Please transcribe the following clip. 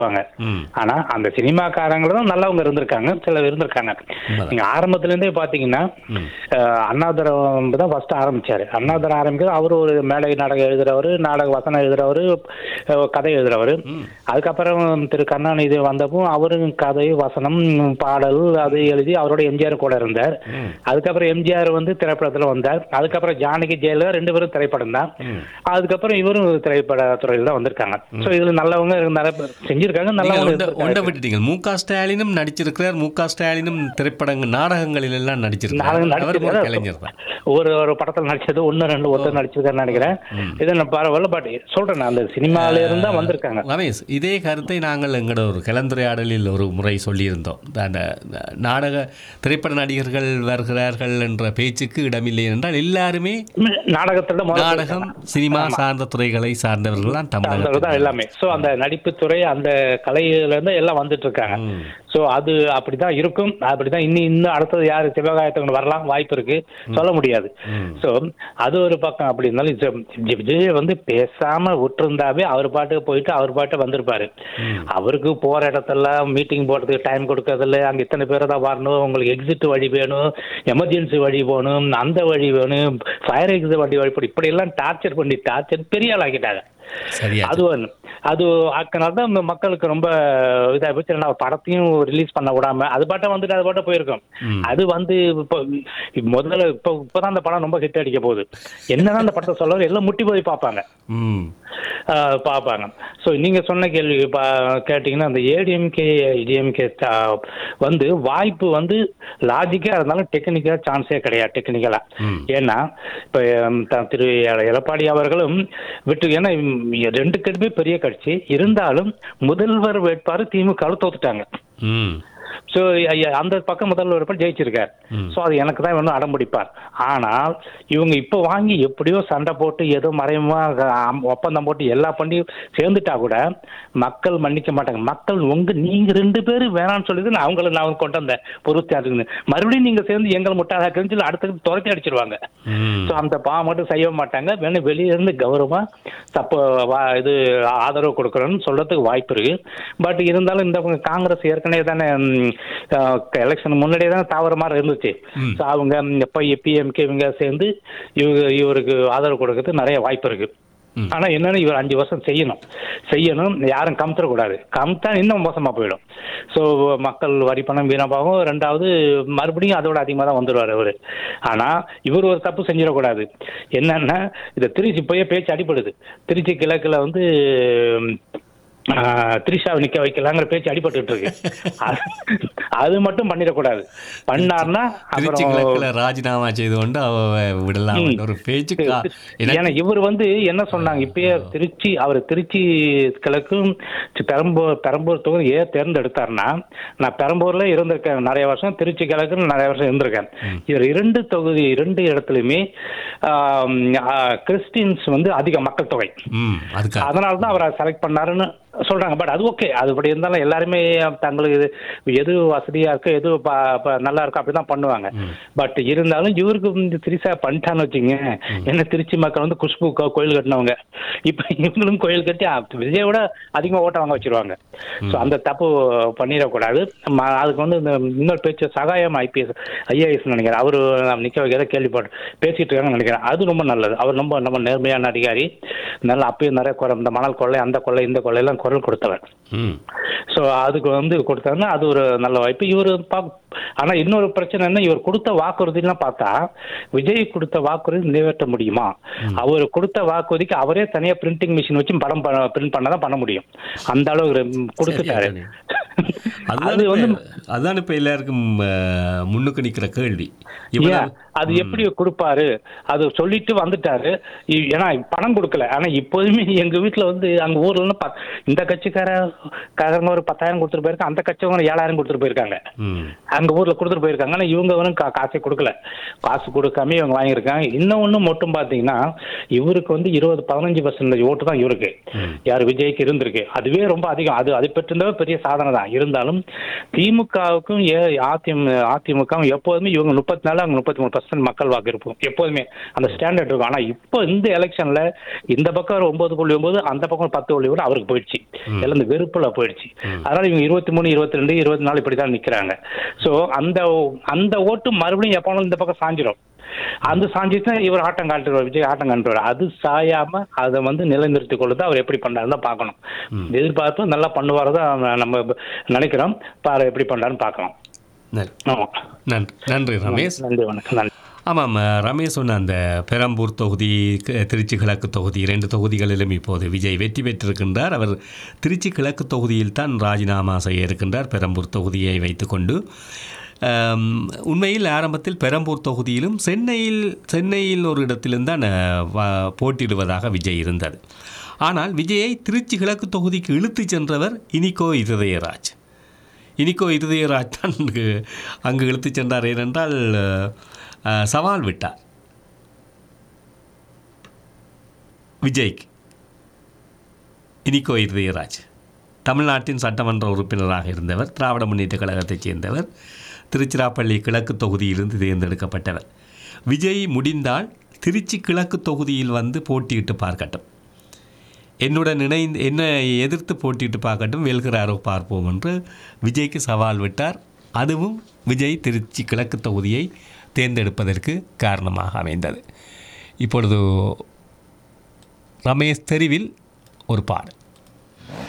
வாங்க ம் ஆனா அந்த சினிமாக்காரங்களும் நல்லவங்க இருந்திருக்காங்க சிலர் இருந்திருக்காங்க உண்மைதான். நீங்க ஆரம்பத்துல இருந்தே பாத்தீங்கன்னா ம். அஹ், அண்ணாதுரம் தான் ஃபர்ஸ்ட் ஆரம்பிச்சாரு அண்ணாதுரம் ஆரம்பிக்கிறது அவரு ஒரு மேடை நாடகம் எழுதுறவரு நாடக வசனம் எழுதுறவரு அஹ், கதை எழுதுறவரு அதுக்கப்புறம் திரு கருணாநிதி வந்தப்போ அவரும் கதை வசனம் பாடல் அது எழுதி அவரோட எம்ஜிஆர் கூட இருந்தார் அதுக்கப்புறம் எம்ஜிஆர் வந்து திரைப்படத்துல வந்தார் அதுக்கப்புறம் ஜானகி ஜெயலலிதா ரெண்டு பேரும் திரைப்படம் தான் அதுக்கப்புறம் இவரும் திரைப்பட துறையில் தான் வந்திருக்காங்க சோ இதுல நல்லவங்க நிறைய பேர் செஞ்சிருக்காங்க நீங்கள் நல்லவங்க ஒண்ட- இருந்திருக்காங்க. ஒண்ட விட்டுட்டீங்க மு க ஸ்டாலினும் நடிச்சிருக்கிறார் மு க ஸ்டாலினும் திரைப்படங்கள் நாடகங்களில் எல்லாம் நடிச்சிருக்கார் நாடகம் அவர் ஒரு நடிச்சிருக்காரு. கலைஞர் தான் ஒரு ஒரு படத்துல நடிச்சது ஒன்னு ரெண்டு ஒருத்தர் நடிச்சிருக்காருன்னு நினைக்கிறேன் இது நான் பரவாயில்ல பட் சொல்றேன் நான் அந்த சினிமால இருந்தா வந்திருக்காங்க ரமேஷ் இதே கருத்தை நாங்கள் எங்களோட ஒரு கலந்துரையாடலில் ஒரு முறை சொல்லியிருந்தோம் அந்த நாடக திரைப்பட நடிகர்கள் வருகிறார்கள் என்ற பேச்சுக்கு இடமில்லை என்றால் எல்லாருமே நாடகத்துல முதல்ல நாடகம் சினிமா சார்ந்த துறைகளை சார்ந்தவர்கள் தான் அந்த தமிழகத்தில் தான் எல்லாமே சோ அந்த நடிப்பு துறை அந்த கலையில இருந்து எல்லாம் வந்துட்டு இருக்காங்க சோ அது அப்படிதான் இருக்கும் அப்படிதான் இன்னும் இன்னும் அடுத்தது யாரு சிவகாயத்துக்கு வரலாம் வாய்ப்பு இருக்கு சொல்ல முடியாது சோ அது ஒரு பக்கம் அப்படி இருந்தாலும் ஜ- விஜய் வந்து பேசாம விட்டுருந்தாவே அவர் பாட்டுக்கு போயிட்டு அவர் பாட்டு வந்திருப்பாரு அவருக்கு போற இடத்துல மீட்டிங் போடுறதுக்கு டைம் கொடுக்கறதில்ல அங்க இத்தனை பேர் தான் வரணும் உங்களுக்கு எக்ஸிட் வழி வேணும் எமர்ஜென்சி வழி போகணும் அந்த வழி வேணும் ஃபயர் எக்ஸிட் வழி வழி இப்படி எல்லாம் டார்ச்சர் பண்ணி டார்ச்சர் பெரிய ஆள் ஆக்கிட்டாங்க சரியா அது ஒண்ணு அது ஆக்கினால தான் இந்த மக்களுக்கு ரொம்ப இதா போச்சு நான் படத்தையும் ரிலீஸ் பண்ண விடாம அது பாட்ட வந்துட்டு அது பாட்ட போயிருக்கும் அது வந்து இப்போ முதல்ல இப்போ இப்போதான் அந்த படம் ரொம்ப ஹிட் அடிக்க போகுது என்னதான் அந்த படத்தை சொல்ல எல்லாம் முட்டி போய் பார்ப்பாங்க ம் ஆஹ் பார்ப்பாங்க ஸோ நீங்க சொன்ன கேள்வி பா- கேட்டீங்கன்னா அந்த ஏடிஎம்கே டிஎம்கே வந்து வாய்ப்பு வந்து லாஜிக்கா இருந்தாலும் டெக்னிக்கலா சான்ஸே கிடையாது டெக்னிக்கலா ஏன்னா இப்ப ஹம், த- திரு எ- எடப்பாடி அவர்களும் விட்டு ஏன்னா ம், ரெண்டு கட்சியுமே பெரிய கட்சி இருந்தாலும் முதல்வர் வேட்பாளர் திமுக தோத்துட்டாங்க ம் ஸோ அந்த பக்கம் முதல்வர் வேட்பாளர் ஜெயிச்சிருக்கார் ஸோ அது எனக்கு தான் வேணும் அடம்பிடிப்பார் ஆனால் இவங்க இப்போ வாங்கி எப்படியோ சண்டை போட்டு ஏதோ மறைமுகமாக அம்- ஒப்பந்தம் போட்டு எல்லா பண்ணி சேர்ந்துட்டா கூட மக்கள் மன்னிக்க மாட்டாங்க மக்கள் உங்க நீங்க ரெண்டு பேரும் வேணாம்னு சொல்லி நான் அவங்கள நான் கொண்டு வந்தேன் பொறுத்து மறுபடியும் நீங்க சேர்ந்து எங்களை முட்டாதாக்குன்னு சொல்லி அடுத்தது துரத்தி அடிச்சிருவாங்க ம் ஸோ அந்த பா மட்டும் செய்ய மாட்டாங்க வேணும் வெளியே இருந்து கௌரவமா தப்பு வா இது ஆதரவு கொடுக்குறோன்னு சொல்றதுக்கு வாய்ப்பு இருக்கு பட் இருந்தாலும் இந்த பக்கம் காங்கிரஸ் ஏற்கனவே தானே எலெக்ஷன் முன்னாடியே தானே தாவர மாதிரி இருந்துச்சு ஸோ அவங்க எப்போ பிஎம்கே இவங்க சேர்ந்து இவங்க இவருக்கு ஆதரவு கொடுக்கறதுக்கு நிறைய வாய்ப்பு இருக்கு ஆனா என்னன்னு இவர் அஞ்சு வருஷம் செய்யணும் செய்யணும் யாரும் கமுத்தரக்கூடாது கமுத்தா இன்னும் மோசமா போயிடும் ஸோ மக்கள் வரி பணம் வீணாபாகும் ரெண்டாவது மறுபடியும் அதோட அதிகமாக தான் வந்துடுவார் அவரு ஆனா இவர் ஒரு தப்பு செஞ்சிடக்கூடாது என்னன்னா இந்த திருச்சி போய் பேச்சு அடிபடுது திருச்சி கிழக்குல வந்து ஆஹ், திரிஷாவை நிக்க வைக்கலாங்கிற பேச்சு அடிபட்டுட்டு இருக்கு அது- அது மட்டும் பண்ணிடக்கூடாது பண்ணார்னா திருச்சி அப்புறம் கிழக்குல ராஜினாமா செய்து கொண்டு அவ விடலாம் என்ற ஒரு பேச்சு கா- எனக்கு- ஏன்னா இவர் வந்து என்ன சொன்னாங்க இப்பயே திருச்சி அவர் திருச்சி கிழக்கும் சி- பெரம்பூர் பெரம்பூர் தொகுதி ஏன் தேர்ந்தெடுத்தாருன்னா நான் பெரம்பூர்ல இருந்திருக்கேன் நிறைய வருஷம் திருச்சி கிழக்கு நிறைய வருஷம் இருந்திருக்கேன் இவர் இரண்டு தொகுதி இரண்டு இடத்துலயுமே ஆம், ஆ, கிறிஸ்டின்ஸ் வந்து அதிக மக்கள் தொகை ம் அதுக்காக அதனால தான் அவரை செலக்ட் பண்ணாருன்னு சொல்றாங்க பட் அது ஓகே அது அப்படி இருந்தாலும் எல்லாருமே தங்களுக்கு இது எது வசதியா இருக்கு எது ப- ப- நல்லா இருக்கோ அப்படிதான் பண்ணுவாங்க பட் இருந்தாலும் இவருக்கு இந்த திரிசா பண்ணிட்டான்னு வச்சுங்க என்ன திருச்சி மக்கள் வந்து குஷ்பு கோ- கோயில் கட்டினவங்க இப்ப இவங்களும் கோயில் கட்டி அ, விஜயோட அதிகமா ஓட்ட வாங்க வச்சிருவாங்க ஸோ அந்த தப்பு பண்ணிடக்கூடாது ம- அதுக்கு வந்து இந்த இன்னொரு பேச்சு சகாயம் ஐபிஎஸ் ஐஏஎஸ் நினைக்கிறேன் அவரு நிக்க வைக்கிறத கேள்விப்பட்டு பேசிட்டு இருக்காங்கன்னு நினைக்கிறேன் அது ரொம்ப நல்லது அவர் ரொம்ப நம்ம நேர்மையான அதிகாரி நல்லா அப்பயும் நிறைய குறை இந்த மணல் கொள்ளை அந்த கொள்ளை இந்த கொள்ளையெல்லாம் குரல் கொடுத்தவர் ம் ஸோ அதுக்கு வந்து கொடுத்தாருன்னா அது ஒரு நல்ல வாய்ப்பு இவர் பா ஆனா இன்னொரு பிரச்சனை என்ன இவர் கொடுத்த வாக்குறுதிலாம் பார்த்தா விஜய் கொடுத்த வாக்குறுதி நிறைவேற்ற முடியுமா அவர் கொடுத்த வாக்குறுதிக்கு அவரே தனியா பிரிண்டிங் மிஷின் வச்சு படம் பிரிண்ட் பண்ண தான் பண்ண முடியும் அந்த அளவுக்கு கொடுத்துட்டாரு சரியா அதுதான் அது வந்து இப்ப- அதுதான் இப்ப எல்லாருக்கும் அஹ், முன்னுக்கு நிக்கிற கேள்வி ஏன் இவ்வளவு அது எப்படி கொடுப்பாரு அது சொல்லிட்டு வந்துட்டாரு இ- ஏன்னா பணம் கொடுக்கல ஆனா இப்போதுமே எங்க வீட்டுல வந்து அங்க ஊர்ல இருந்து பத்- இந்த கட்சிக்கார காரங்க ஒரு பத்தாயிரம் கொடுத்துட்டு போயிருக்காங்க அந்த கட்சிவங்க ஏழாயிரம் கொடுத்துட்டு போயிருக்காங்க ம் அங்க ஊர்ல கொடுத்துட்டு போயிருக்காங்க ஆனா இவங்க வந்து கா- காசே கொடுக்கல காசு கொடுக்காம இவங்க வாங்கியிருக்காங்க இன்னொன்னு மட்டும் பாத்தீங்கன்னா இவருக்கு வந்து இருபது பதினஞ்சு பர்சன்டேஜ் ஓட்டு தான் இவருக்கு யார் விஜய்க்கு இருந்திருக்கு அதுவே ரொம்ப அதிகம் அது அது பெற்றிருந்தவே பெரிய சாதனை தான் இருந்தாலும் திமுகவுக்கும் ஏ அதிமுக அதிமுகவும் எப்போதுமே இவங்க முப்பத்தி நாலு அவங்க முப்பத்தி மூணு பர்சன்ட் மக்கள் வாக்கு இருக்கும் எப்போதுமே அந்த ஸ்டாண்டர்ட் இருக்கும் ஆனா இப்போ இந்த எலெக்ஷன்ல இந்த பக்கம் ஒரு ஒன்பது புள்ளி ஒன்பது அந்த பக்கம் ஒரு பத்து புள்ளி ஒன்று அவருக்கு போயிடுச்சு எல்லாம் இந்த வெறுப்புல போயிடுச்சு அதனால இவங்க இருபத்தி மூணு இருபத்தி ரெண்டு இருபத்தி நாலு இப்படி தான் நிக்கிறாங்க ஸோ அந்த அந்த ஓட்டு மறுபடியும் எப்போ இந்த பக்கம் சாஞ்சிரும் அந்த சாஞ்சிட்டு இவர் ஆட்டம் காட்டுவார் விஜய் ஆட்டம் காட்டுவார் அது சாயாம அதை வந்து நிலைநிறுத்திக் கொள்ளுது அவர் எப்படி பண்றாருன்னு தான் பார்க்கணும் எதிர்பார்ப்பு நல்லா பண்ணுவார் தான் நம்ம நினைக்கிறோம் பாரு எப்படி பண்றாருன்னு பார்க்கலாம் நன்றி ஆமா நன்றி நன்றி ரமேஷ் நன்றி வணக்கம் நன்றி ஆமாம் ரமேஷ் சொன்ன அந்த பெரம்பூர் தொகுதி க- திருச்சி கிழக்கு தொகுதி இரண்டு தொகுதிகளிலும் இப்போது விஜய் வெற்றி பெற்றிருக்கின்றார் அவர் திருச்சி கிழக்கு தொகுதியில் தான் ராஜினாமா செய்ய இருக்கின்றார் பெரம்பூர் தொகுதியை வைத்துக்கொண்டு ஆம், உண்மையில் ஆரம்பத்தில் பெரம்பூர் தொகுதியிலும் சென்னையில் சென்னையில் ஒரு இடத்திலும் தான் அஹ், வ- போட்டியிடுவதாக விஜய் இருந்தது ஆனால் விஜயை திருச்சி கிழக்கு தொகுதிக்கு இழுத்துச் சென்றவர் இனிகோ இருதயராஜ் இனிக்கோ இருதயராஜ் தான் அங்கு அங்கு இழுத்துச் சென்றார் ஏனென்றால் அஹ், சவால் விட்டார் விஜய்க்கு இனிக்கோ இருதயராஜ் தமிழ்நாட்டின் சட்டமன்ற உறுப்பினராக இருந்தவர் திராவிட முன்னேற்ற கழகத்தைச் சேர்ந்தவர் திருச்சிராப்பள்ளி கிழக்கு தொகுதியிலிருந்து தேர்ந்தெடுக்கப்பட்டவர் விஜய் முடிந்தால் திருச்சி கிழக்கு தொகுதியில் வந்து போட்டியிட்டு பார்க்கட்டும் என்னுடன் இணைந்து என்னை எதிர்த்து போட்டிட்டு பார்க்கட்டும் வெல்கிறாரோ பார்ப்போம் என்று விஜய்க்கு சவால் விட்டார் அதுவும் விஜய் திருச்சி கிழக்கு தொகுதியை தேர்ந்தெடுப்பதற்கு காரணமாக அமைந்தது இப்பொழுது ரமேஷ் தெருவில் ஒரு பாடல்